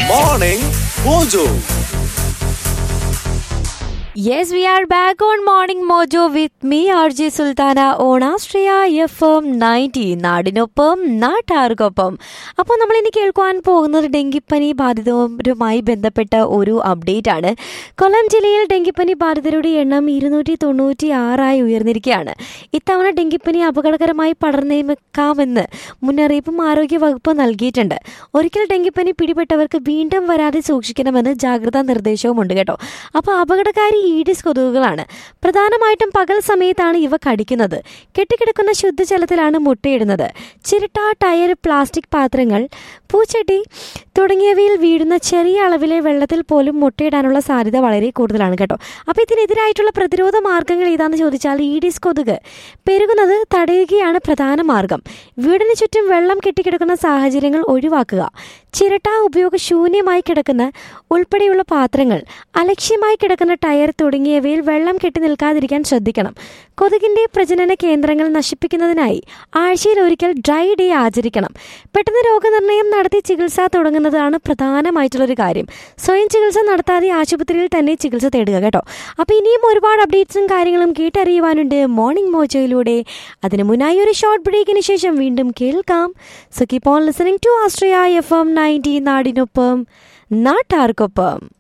Morning Mojo. Yes, we are back on Morning Mojo with me, RJ Sultana, on Astria FM 90. നാടിനൊപ്പം നാട്ടാർക്കൊപ്പം അപ്പോൾ നമ്മൾ ഇനി കേൾക്കുവാൻ പോകുന്നത് ഡെങ്കിപ്പനി ബാധിതരുമായി ബന്ധപ്പെട്ട ഒരു അപ്ഡേറ്റ് ആണ് കൊല്ലം ജില്ലയിൽ ഡെങ്കിപ്പനി ബാധിതരുടെ എണ്ണം ഇരുന്നൂറ്റി തൊണ്ണൂറ്റി ആറായി ഉയർന്നിരിക്കുകയാണ് ഇത്തവണ ഡെങ്കിപ്പനി അപകടകരമായി പടർന്നേക്കാമെന്ന് മുന്നറിയിപ്പും ആരോഗ്യ വകുപ്പ് നൽകിയിട്ടുണ്ട് ഒരിക്കൽ ഡെങ്കിപ്പനി പിടിപെട്ടവർക്ക് വീണ്ടും വരാതെ സൂക്ഷിക്കണമെന്ന് ജാഗ്രതാ നിർദ്ദേശവും ഉണ്ട് കേട്ടോ അപ്പോൾ അപകടകാരി ഈഡിസ് കൊതുകുകളാണ് പ്രധാനമായിട്ടും പകൽ സമയത്താണ് ഇവ കടിക്കുന്നത് കെട്ടിക്കിടക്കുന്ന ശുദ്ധജലത്തിലാണ് മുട്ടയിടുന്നത് ചിരട്ട ടയർ പ്ലാസ്റ്റിക് പാത്രങ്ങൾ പൂച്ചട്ടി തുടങ്ങിയവയിൽ വീഴുന്ന ചെറിയ അളവിലെ വെള്ളത്തിൽ പോലും മുട്ടയിടാനുള്ള സാധ്യത വളരെ കൂടുതലാണ് കേട്ടോ അപ്പോൾ ഇതിനെതിരായിട്ടുള്ള പ്രതിരോധ മാർഗങ്ങൾ ഏതാണെന്ന് ചോദിച്ചാൽ ഈഡിസ് കൊതുക് പെരുകുന്നത് തടയുകയാണ് പ്രധാന മാർഗം വീടിന് ചുറ്റും വെള്ളം കെട്ടിക്കിടക്കുന്ന സാഹചര്യങ്ങൾ ഒഴിവാക്കുക ചിരട്ട ഉപയോഗശൂന്യമായി കിടക്കുന്ന ഉൾപ്പെടെയുള്ള പാത്രങ്ങൾ അലക്ഷ്യമായി കിടക്കുന്ന ടയർ തുടങ്ങിയവയിൽ വെള്ളം കെട്ടി നിൽക്കാതിരിക്കാൻ ശ്രദ്ധിക്കണം കൊതുകിന്റെ പ്രജനന കേന്ദ്രങ്ങൾ നശിപ്പിക്കുന്നതിനായി ആഴ്ചയിൽ ഒരിക്കൽ ഡ്രൈ ഡേ ആചരിക്കണം പെട്ടെന്ന് രോഗനിർണയം നടത്തി ചികിത്സ തുടങ്ങുന്നതാണ് പ്രധാനമായിട്ടുള്ളൊരു കാര്യം സ്വയം ചികിത്സ നടത്താതെ ആശുപത്രിയിൽ തന്നെ ചികിത്സ തേടുക കേട്ടോ അപ്പോൾ ഇനിയും ഒരുപാട് അപ്ഡേറ്റ്സും കാര്യങ്ങളും കേട്ടറിയുവാനുണ്ട് മോർണിംഗ് മോജയിലൂടെ അതിന് മുന്നായി ഒരു ഷോർട്ട് ബ്രേക്കിന് ശേഷം വീണ്ടും കേൾക്കാം so keep on listening to Astria F M ninety നാടിനൊപ്പം നാട്ടാർക്കൊപ്പം